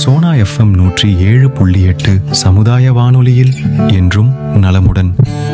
Sona FM நூற்றி ஏழு புள்ளி எட்டு சமுதாய வானொலியில் என்றும் நலமுடன்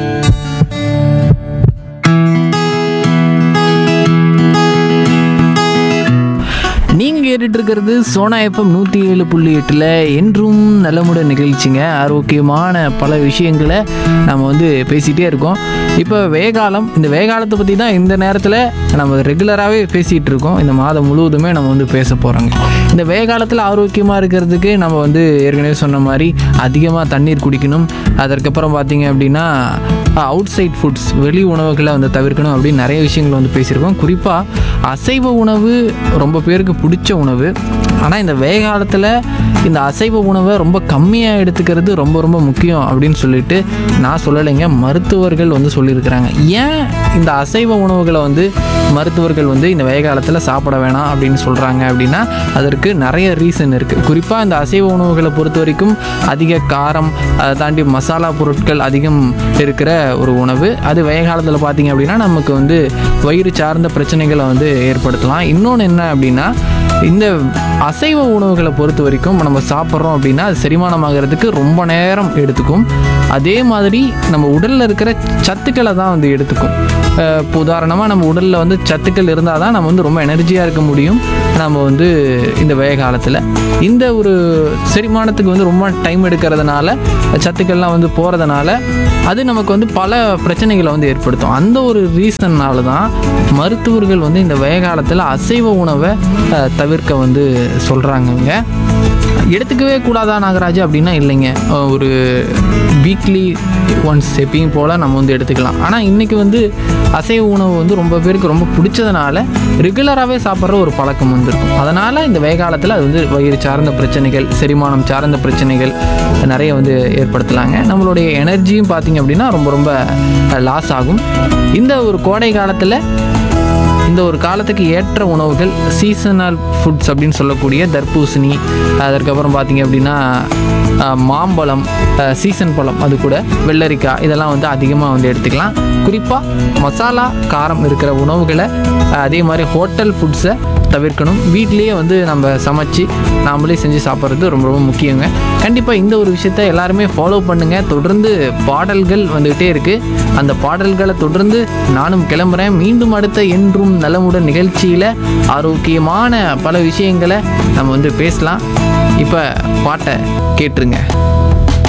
நீங்க கேட்டுட்டு இருக்கிறது சோனா எஃப்எம் நூற்றி ஏழு புள்ளி எட்டில் என்றும் நலமுடன் நிகழ்ச்சிங்க ஆரோக்கியமான பல விஷயங்களை நம்ம வந்து பேசிகிட்டே இருக்கோம் இப்போ வேகாலம் இந்த வேகாலத்தை பற்றி தான் இந்த நேரத்தில் நம்ம ரெகுலராகவே பேசிகிட்டு இருக்கோம் இந்த மாதம் முழுவதுமே நம்ம வந்து பேச போகிறோங்க இந்த வேகாலத்தில் ஆரோக்கியமாக இருக்கிறதுக்கு நம்ம வந்து ஏற்கனவே சொன்ன மாதிரி அதிகமாக தண்ணீர் குடிக்கணும் அதற்கப்புறம் பார்த்தீங்க அப்படின்னா அவுட் சைட் ஃபுட்ஸ் வெளி உணவுகளை வந்து தவிர்க்கணும் அப்படின்னு நிறைய விஷயங்கள் வந்து பேசியிருக்கோம் குறிப்பாக அசைவ உணவு ரொம்ப பேருக்கு பிடிச்ச உணவு ஆனால் இந்த வேகாலத்தில் இந்த அசைவ உணவை ரொம்ப கம்மியாக எடுத்துக்கிறது ரொம்ப ரொம்ப முக்கியம் அப்படின்னு சொல்லிட்டு நான் சொல்லலைங்க மருத்துவர்கள் வந்து சொல்லியிருக்கிறாங்க ஏன் இந்த அசைவ உணவுகளை வந்து மருத்துவர்கள் வந்து இந்த வேகாலத்தில் சாப்பிட வேணாம் அப்படின்னு சொல்கிறாங்க அப்படின்னா அதற்கு நிறைய ரீசன் இருக்குது குறிப்பாக இந்த அசைவ உணவுகளை பொறுத்த வரைக்கும் அதிக காரம் அதை தாண்டி மசாலா பொருட்கள் அதிகம் இருக்கிற ஒரு உணவு அது வெய காலத்தில் பார்த்தீங்க அப்படின்னா நமக்கு வந்து வயிறு சார்ந்த பிரச்சனைகளை வந்து ஏற்படுத்தலாம் இன்னொன்று என்ன அப்படின்னா இந்த அசைவ உணவுகளை பொறுத்த வரைக்கும் நம்ம சாப்பிட்றோம் அப்படின்னா அது செரிமானமாகிறதுக்கு ரொம்ப நேரம் எடுத்துக்கும் அதே மாதிரி நம்ம உடலில் இருக்கிற சத்துக்களை தான் வந்து எடுத்துக்கும் அஹ் இப்போ உதாரணமாக நம்ம உடலில் வந்து சத்துக்கள் இருந்தால் தான் நம்ம வந்து ரொம்ப எனர்ஜியாக இருக்க முடியும் நம்ம வந்து இந்த வெய காலத்தில் இந்த ஒரு செரிமானத்துக்கு வந்து ரொம்ப டைம் எடுக்கிறதுனால சத்துக்கள்லாம் வந்து போகிறதுனால அது நமக்கு வந்து பல பிரச்சனைகளை வந்து ஏற்படுத்தும் அந்த ஒரு ரீசன்னால தான் மருத்துவர்கள் வந்து இந்த வெய காலத்தில் அசைவ உணவை அஹ், தவிர்க்க வந்து சொல்கிறாங்கங்க எடுத்துக்கவே கூடாதா நாகராஜ் அப்படின்னா இல்லைங்க அஹ், ஒரு வீக்லி ஒன்ஸ் எப்பயும் போல் நம்ம வந்து எடுத்துக்கலாம் ஆனால் இன்றைக்கி வந்து அசைவ உணவு வந்து ரொம்ப பேருக்கு ரொம்ப பிடிச்சதுனால ரெகுலராகவே சாப்பிட்ற ஒரு பழக்கம் வந்துருக்கும் அதனால் இந்த வேகாலத்தில் அது வந்து வயிறு சார்ந்த பிரச்சனைகள் செரிமானம் சார்ந்த பிரச்சனைகள் நிறைய வந்து ஏற்படுத்தலாங்க நம்மளுடைய எனர்ஜியும் பார்த்திங்க அப்படின்னா ரொம்ப ரொம்ப லாஸ் ஆகும் இந்த ஒரு கோடை காலத்தில் இந்த ஒரு காலத்துக்கு ஏற்ற உணவுகள் சீசனல் ஃபுட்ஸ் அப்படின்னு சொல்லக்கூடிய தர்பூசணி அதற்கப்புறம் பார்த்தீங்க அப்படின்னா அஹ், மாம்பழம் அஹ், சீசன் பழம் அது கூட வெள்ளரிக்காய் இதெல்லாம் வந்து அதிகமாக வந்து எடுத்துக்கலாம் குறிப்பாக மசாலா காரம் இருக்கிற உணவுகளை அஹ், அதே மாதிரி ஹோட்டல் ஃபுட்ஸை தவிர்க்கணும் வீட்டிலேயே வந்து நம்ம சமைச்சு நாமளே செஞ்சு சாப்பிட்றது ரொம்ப ரொம்ப முக்கியங்க கண்டிப்பாக இந்த ஒரு விஷயத்த எல்லாருமே ஃபாலோ பண்ணுங்கள் தொடர்ந்து பாடல்கள் வந்துக்கிட்டே இருக்குது அந்த பாடல்களை தொடர்ந்து நானும் கிளம்புறேன் மீண்டும் அடுத்த என்றும் நலமுடன் நிகழ்ச்சியில் ஆரோக்கியமான பல விஷயங்களை நம்ம வந்து பேசலாம் இப்போ பாட்டை கேட்டுருங்க